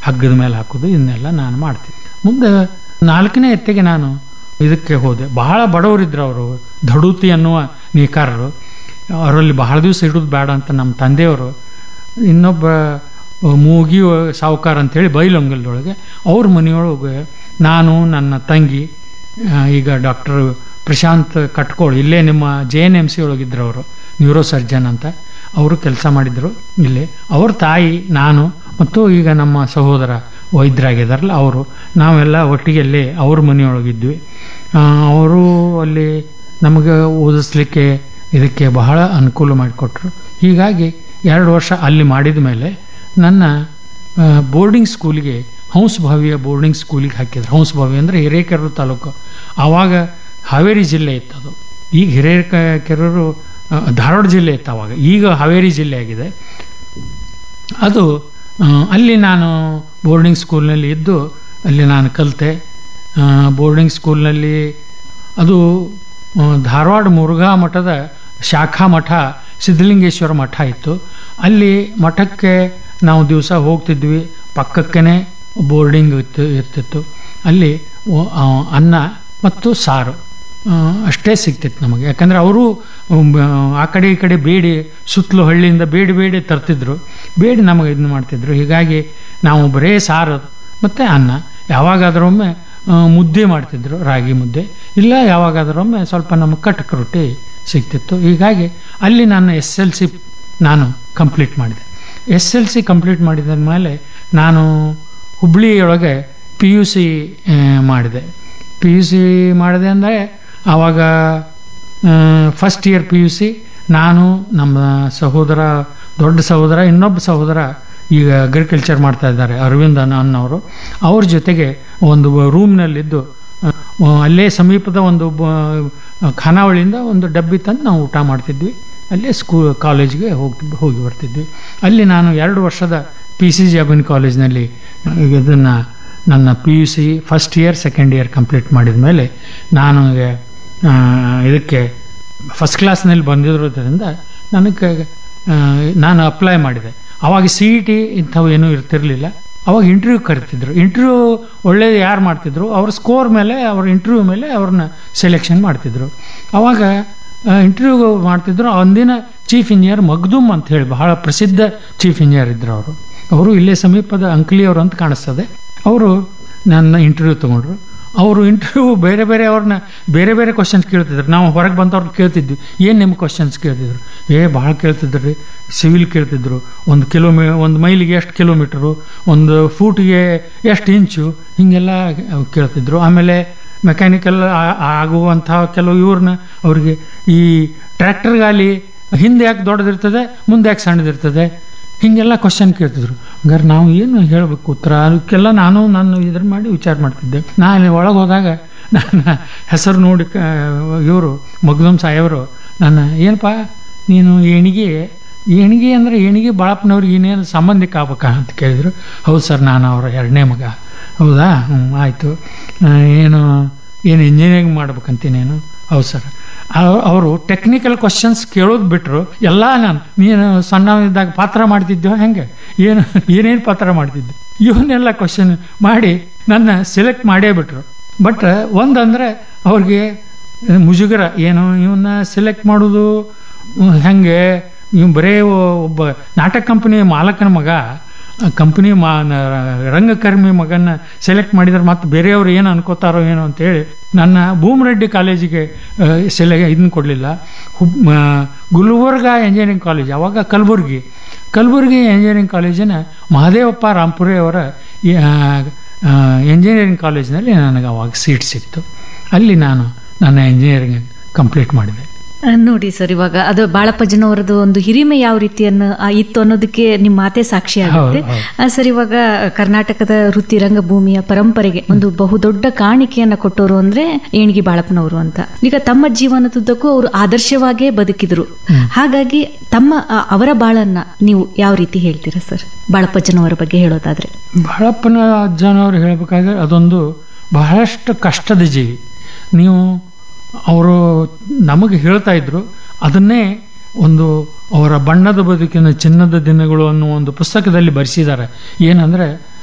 ಹಗ್ಗದ ಮೇಲೆ ಹಾಕೋದು ಇದನ್ನೆಲ್ಲ ನಾನು ಮಾಡ್ತೀನಿ ಮುಂದೆ ನಾಲ್ಕನೇ ಎತ್ತೆಗೆ ನಾನು ಇದಕ್ಕೆ ಹೋದೆ ಬಹಳ ಬಡವರಿದ್ರು ಅವರು ಧಡೂತಿ ಅನ್ನುವ ನೇಕಾರರು ಅವರಲ್ಲಿ ಬಹಳ ದಿವಸ ಇಡೋದು ಬೇಡ ಅಂತ ನಮ್ಮ ತಂದೆಯವರು ಇನ್ನೊಬ್ಬ ಮೂಗಿ ಸಾವುಕಾರ ಅಂತೇಳಿ ಬೈಲೊಂಗಲದೊಳಗೆ ಅವ್ರ ಮನೆಯೊಳಗೆ ನಾನು ನನ್ನ ತಂಗಿ ಆ, ಈಗ ಡಾಕ್ಟರ್ ಪ್ರಶಾಂತ್ ಕಟ್ಕೋಳು ಇಲ್ಲೇ ನಿಮ್ಮ ಜೆ ಎನ್ ಎಮ್ ಸಿ ಒಳಗಿದ್ರು ಅವರು ನ್ಯೂರೋ ಸರ್ಜನ್ ಅಂತ ಅವರು ಕೆಲಸ ಮಾಡಿದ್ರು ಇಲ್ಲಿ ಅವ್ರ ತಾಯಿ ನಾನು ಮತ್ತು ಈಗ ನಮ್ಮ ಸಹೋದರ ವೈದ್ಯರಾಗಿದ್ದಾರಲ್ಲ ಅವರು ನಾವೆಲ್ಲ ಒಟ್ಟಿಗೆ ಅಲ್ಲೇ ಅವ್ರ ಮನೆಯೊಳಗಿದ್ವಿ ಆ, ಅವರು ಅಲ್ಲಿ ನಮಗೆ ಓದಿಸ್ಲಿಕ್ಕೆ ಇದಕ್ಕೆ ಬಹಳ ಅನುಕೂಲ ಮಾಡಿಕೊಟ್ರು ಹೀಗಾಗಿ ಎರಡು ವರ್ಷ ಅಲ್ಲಿ ಮಾಡಿದ ಮೇಲೆ ನನ್ನ ಆ, ಬೋರ್ಡಿಂಗ್ ಸ್ಕೂಲಿಗೆ ಹಂಸಭಾವಿಯ ಬೋರ್ಡಿಂಗ್ ಸ್ಕೂಲಿಗೆ ಹಾಕಿದ್ರು ಹಂಸಭಾವಿ ಅಂದರೆ ಹಿರೇಕೆರೂರು ತಾಲೂಕು ಆವಾಗ ಹಾವೇರಿ ಜಿಲ್ಲೆ ಇತ್ತು ಅದು ಈಗ ಹಿರೇಕೆರೂರು ಆ, ಧಾರವಾಡ ಜಿಲ್ಲೆ ಇತ್ತು ಆವಾಗ ಈಗ ಹಾವೇರಿ ಜಿಲ್ಲೆ ಆಗಿದೆ ಅದು ಆ, ಅಲ್ಲಿ ನಾನು ಬೋರ್ಡಿಂಗ್ ಸ್ಕೂಲ್ನಲ್ಲಿ ಇದ್ದು ಅಲ್ಲಿ ನಾನು ಕಲಿತೆ ಬೋರ್ಡಿಂಗ್ ಸ್ಕೂಲ್ನಲ್ಲಿ ಅದು ಆ, ಧಾರವಾಡ ಮುರುಘಾ ಮಠದ ಶಾಖಾ ಮಠ ಸಿದ್ಧಲಿಂಗೇಶ್ವರ ಮಠ ಇತ್ತು ಅಲ್ಲಿ ಮಠಕ್ಕೆ ನಾವು ದಿವಸ ಹೋಗ್ತಿದ್ವಿ ಪಕ್ಕಕ್ಕೇ ಬೋರ್ಡಿಂಗ್ ಇತ್ತು ಇರ್ತಿತ್ತು ಅಲ್ಲಿ ಒ- ಆ, ಅನ್ನ ಮತ್ತು ಸಾರು ಆ, ಅಷ್ಟೇ ಸಿಗ್ತಿತ್ತು ನಮಗೆ ಯಾಕಂದರೆ ಅವರು ಆ ಕಡೆ ಈ ಕಡೆ ಬೇಡಿ ಸುತ್ತಲೂ ಹಳ್ಳಿಯಿಂದ ಬೇಡಿ ಬೇಡಿ ತರ್ತಿದ್ರು ಬೇಡಿ ನಮಗೆ ಇದನ್ನ ಮಾಡ್ತಿದ್ರು ಹೀಗಾಗಿ ನಾವು ಬರೇ ಸಾರು ಮತ್ತು ಅನ್ನ ಯಾವಾಗಾದ್ರೊಮ್ಮೆ ಆ, ಮುದ್ದೆ ಮಾಡ್ತಿದ್ರು ರಾಗಿ ಮುದ್ದೆ ಇಲ್ಲ ಯಾವಾಗಾದ್ರೊಮ್ಮೆ ಸ್ವಲ್ಪ ನಮಗೆ ಕಟಕ ರೊಟ್ಟಿ ಸಿಗ್ತಿತ್ತು ಹೀಗಾಗಿ ಅಲ್ಲಿ ನಾನು ಎಸ್ ಎಲ್ ಸಿ ನಾನು ಕಂಪ್ಲೀಟ್ ಮಾಡಿದೆ ಎಸ್ ಎಲ್ ಸಿ ಕಂಪ್ಲೀಟ್ ಮಾಡಿದ ಮೇಲೆ ನಾನು ಹುಬ್ಳಿಯೊಳಗೆ ಪಿ ಯು ಸಿ ಮಾಡಿದೆ ಪಿ ಯು ಸಿ ಮಾಡಿದೆ ಅಂದರೆ ಆವಾಗ first year P U C ನಾನು ನಮ್ಮ ಸಹೋದರ ದೊಡ್ಡ ಸಹೋದರ ಇನ್ನೊಬ್ಬ ಸಹೋದರ ಈಗ ಅಗ್ರಿಕಲ್ಚರ್ ಮಾಡ್ತಾ ಇದ್ದಾರೆ ಅರವಿಂದ್ ಅನ್ನ ಅನ್ನೋರು ಅವ್ರ ಜೊತೆಗೆ ಒಂದು ರೂಮ್ನಲ್ಲಿದ್ದು ಆ, ಅಲ್ಲೇ ಸಮೀಪದ ಒಂದು ಬ- ಖಾನಾವಳಿಯಿಂದ ಒಂದು ಡಬ್ಬಿ ತಂದು ನಾವು ಊಟ ಮಾಡ್ತಿದ್ವಿ ಅಲ್ಲೇ ಸ್ಕೂ ಕಾಲೇಜ್ಗೆ ಹೋಗಿ ಹೋಗಿ ಬರ್ತಿದ್ವಿ ಅಲ್ಲಿ ನಾನು ಎರಡು ವರ್ಷದ ಪಿ ಸಿ ಜಿ ಅಬಿನ್ ಕಾಲೇಜ್ನಲ್ಲಿ ಇದನ್ನು ನನ್ನ P U C first year second year complete ಮಾಡಿದ ಮೇಲೆ ನಾನು ಆ, ಇದಕ್ಕೆ ಫಸ್ಟ್ ಕ್ಲಾಸ್ನಲ್ಲಿ ಬಂದಿರೋದ್ರಿಂದ ನನಗೆ ಆ, ನಾನು ಅಪ್ಲೈ ಮಾಡಿದೆ ಅವಾಗ ಸಿ ಇ ಟಿ ಇಂಥವು ಏನೂ ಇರ್ತಿರಲಿಲ್ಲ ಅವಾಗ ಇಂಟರ್ವ್ಯೂ ಕರಿತಿದ್ರು ಇಂಟರ್ವ್ಯೂ ಒಳ್ಳೇದು ಯಾರು ಮಾಡ್ತಿದ್ರು ಅವ್ರ ಸ್ಕೋರ್ ಮೇಲೆ ಅವ್ರ ಇಂಟರ್ವ್ಯೂ ಮೇಲೆ ಅವ್ರನ್ನ ಸೆಲೆಕ್ಷನ್ ಮಾಡ್ತಿದ್ರು ಅವಾಗ ಇಂಟರ್ವ್ಯೂ ಮಾಡ್ತಿದ್ರು ಅಂದಿನ ಚೀಫ್ ಇಂಜಿನಿಯರ್ ಮಗ್ದುಮ್ ಅಂತ ಹೇಳಿ ಬಹಳ ಪ್ರಸಿದ್ಧ ಚೀಫ್ ಇಂಜಿನಿಯರ್ ಇದ್ರು ಅವರು ಅವರು ಇಲ್ಲೇ ಸಮೀಪದ ಅಂಕಲಿಯವರು ಅಂತ ಕಾಣಿಸ್ತದೆ ಅವರು ನನ್ನ ಇಂಟರ್ವ್ಯೂ ತೊಗೊಂಡ್ರು ಅವರು ಇಂಟರ್ವ್ಯೂ ಬೇರೆ ಬೇರೆ ಅವ್ರನ್ನ ಬೇರೆ ಬೇರೆ ಕ್ವಶನ್ಸ್ ಕೇಳ್ತಿದ್ರು ನಾವು ಹೊರಗೆ ಬಂದವ್ರನ್ನ ಕೇಳ್ತಿದ್ವಿ ಏನು ನಿಮ್ಮ ಕ್ವಶನ್ಸ್ ಕೇಳ್ತಿದ್ರು ಏ ಭಾಳ ಕೇಳ್ತಿದ್ರು ರೀ ಸಿವಿಲ್ ಕೇಳ್ತಿದ್ರು ಒಂದು ಕಿಲೋಮೀ ಒಂದು ಮೈಲಿಗೆ ಎಷ್ಟು ಕಿಲೋಮೀಟ್ರು ಒಂದು ಫೂಟಿಗೆ ಎಷ್ಟು ಇಂಚು ಹೀಗೆಲ್ಲ ಕೇಳ್ತಿದ್ರು ಆಮೇಲೆ ಮೆಕ್ಯಾನಿಕಲ್ ಆಗುವಂಥ ಕೆಲವು ಇವ್ರನ್ನ ಅವ್ರಿಗೆ ಈ ಟ್ರ್ಯಾಕ್ಟರ್ ಗಾಲಿ ಹಿಂದೆ ಯಾಕೆ ದೊಡ್ಡದಿರ್ತದೆ ಮುಂದೆ ಯಾಕೆ ಸಣ್ಣದಿರ್ತದೆ ಹೀಗೆಲ್ಲ ಕ್ವಶನ್ ಕೇಳ್ತಿದ್ರು ಹಂಗಾರೆ ನಾವು ಏನು ಹೇಳಬೇಕು ಉತ್ತರ ಅದಕ್ಕೆಲ್ಲ ನಾನು ನಾನು ಇದ್ರ ಮಾಡಿ ವಿಚಾರ ಮಾಡ್ತಿದ್ದೆ ನಾನು ಒಳಗೆ ಹೋದಾಗ ನನ್ನ ಹೆಸರು ನೋಡಿ ಇವರು ಮಗ್ದುಮ್ ಸಾಹೇಬರು ನನ್ನ ಏನಪ್ಪ ನೀನು ಏಣಿಗೆ ಏಣಿಗೆ ಅಂದರೆ ಏಣಿಗೆ ಬಾಳಪ್ಪನವ್ರಿಗೆ ಇನ್ನೇನು ಸಂಬಂಧಿಕ ಆಗ್ಬೇಕಾ ಅಂತ ಕೇಳಿದರು ಹೌದು ಸರ್ ನಾನು ಅವರ ಎರಡನೇ ಮಗ ಹೌದಾ ಹ್ಞೂ ಆಯಿತು ಏನು ಏನು ಇಂಜಿನಿಯರಿಂಗ್ ಮಾಡ್ಬೇಕಂತೀನೇನು ಹೌದು ಸರ್ ಅವರು ಟೆಕ್ನಿಕಲ್ ಕ್ವಶನ್ಸ್ ಕೇಳೋದು ಬಿಟ್ಟರು ಎಲ್ಲ ನಾನು ನೀನು ಸಣ್ಣ ಇದ್ದಾಗ ಪಾತ್ರ ಮಾಡ್ತಿದ್ದೋ ಹೆಂಗೆ ಏನು ಏನೇನು ಪಾತ್ರ ಮಾಡ್ತಿದ್ದೆ ಇವನ್ನೆಲ್ಲ ಕ್ವಶನ್ ಮಾಡಿ ನನ್ನ ಸೆಲೆಕ್ಟ್ ಮಾಡೇ ಬಿಟ್ರು ಬಟ್ ಒಂದಂದರೆ ಅವ್ರಿಗೆ ಮುಜುಗರ ಏನು ಇವನ್ನ ಸೆಲೆಕ್ಟ್ ಮಾಡೋದು ಹೆಂಗೆ ಇವ್ ಬರೇ ಒಬ್ಬ ನಾಟಕ ಕಂಪನಿ ಮಾಲಕನ ಮಗ ಕಂಪನಿ ಮಾ ನ- ರಂಗಕರ್ಮಿ ಮಗನ್ನ ಸೆಲೆಕ್ಟ್ ಮಾಡಿದ್ರೆ ಮತ್ತೆ ಬೇರೆಯವ್ರು ಏನು ಅನ್ಕೋತಾರೋ ಏನೋ ಅಂತೇಳಿ ನನ್ನ ಭೂಮರೆಡ್ಡಿ ಕಾಲೇಜಿಗೆ ಸೆಲೆ ಇದನ್ನ ಕೊಡಲಿಲ್ಲ ಹುಬ್ ಆ, ಗುಲ್ಬರ್ಗ ಇಂಜಿನಿಯರಿಂಗ್ ಕಾಲೇಜ್ ಅವಾಗ ಕಲಬುರ್ಗಿ ಕಲಬುರ್ಗಿ ಇಂಜಿನಿಯರಿಂಗ್ ಕಾಲೇಜಿನ ಮಹದೇವಪ್ಪ ರಾಂಪುರೆ ಅವರ ಈ, ಆ, ಆ, ಇಂಜಿನಿಯರಿಂಗ್ ಕಾಲೇಜಿನಲ್ಲಿ ನನಗೆ ಅವಾಗ ಸೀಟ್ ಸಿಕ್ತು ಅಲ್ಲಿ ನಾನು ನನ್ನ ಇಂಜಿನಿಯರಿಂಗ್ ಕಂಪ್ಲೀಟ್ ಮಾಡಿದೆ ಆ, ನೋಡಿ ಸರ್ ಇವಾಗ ಅದು ಬಾಳಪ್ಪಜ್ಜನವರದು ಒಂದು ಹಿರಿಮೆ ಯಾವ ರೀತಿಯನ್ನು ಆ, ಇತ್ತು ಅನ್ನೋದಕ್ಕೆ ನಿಮ್ಮ ಮಾತೆ ಸಾಕ್ಷಿ ಆಗುತ್ತೆ ಹೌದು, ಆ, ಸರ್ ಇವಾಗ ಕರ್ನಾಟಕದ ವೃತ್ತಿ ರಂಗಭೂಮಿಯ ಪರಂಪರೆಗೆ ಒಂದು ಬಹುದೊಡ್ಡ ಕಾಣಿಕೆಯನ್ನ ಕೊಟ್ಟವರು ಅಂದ್ರೆ ಏಣಿಗೆ ಬಾಳಪ್ಪನವರು ಅಂತ ಈಗ ತಮ್ಮ ಜೀವನದುದ್ದಕ್ಕೂ ಅವರು ಆದರ್ಶವಾಗೇ ಬದುಕಿದ್ರು ಹಾಗಾಗಿ ತಮ್ಮ ಆ, ಅವರ ಬಾಳನ್ನ ನೀವು ಯಾವ ರೀತಿ ಹೇಳ್ತೀರಾ ಸರ್ ಬಾಳಪ್ಪಜ್ಜನವರ ಬಗ್ಗೆ ಹೇಳೋದಾದ್ರೆ ಬಾಳಪ್ಪನ ಅಜ್ಜನವ್ರು ಹೇಳಬೇಕಾದ್ರೆ ಅದೊಂದು ಬಹಳಷ್ಟು ಕಷ್ಟದ ಜೀವಿ ನೀವು ಅವರು ನಮಗೆ ಹೇಳ್ತಾ ಇದ್ರು ಅದನ್ನೇ ಒಂದು ಅವರ ಬಣ್ಣದ ಬದುಕಿನ ಚಿನ್ನದ ದಿನಗಳು ಅನ್ನೋ ಒಂದು ಪುಸ್ತಕದಲ್ಲಿ ಬರೆಸಿದ್ದಾರೆ ಏನಂದರೆ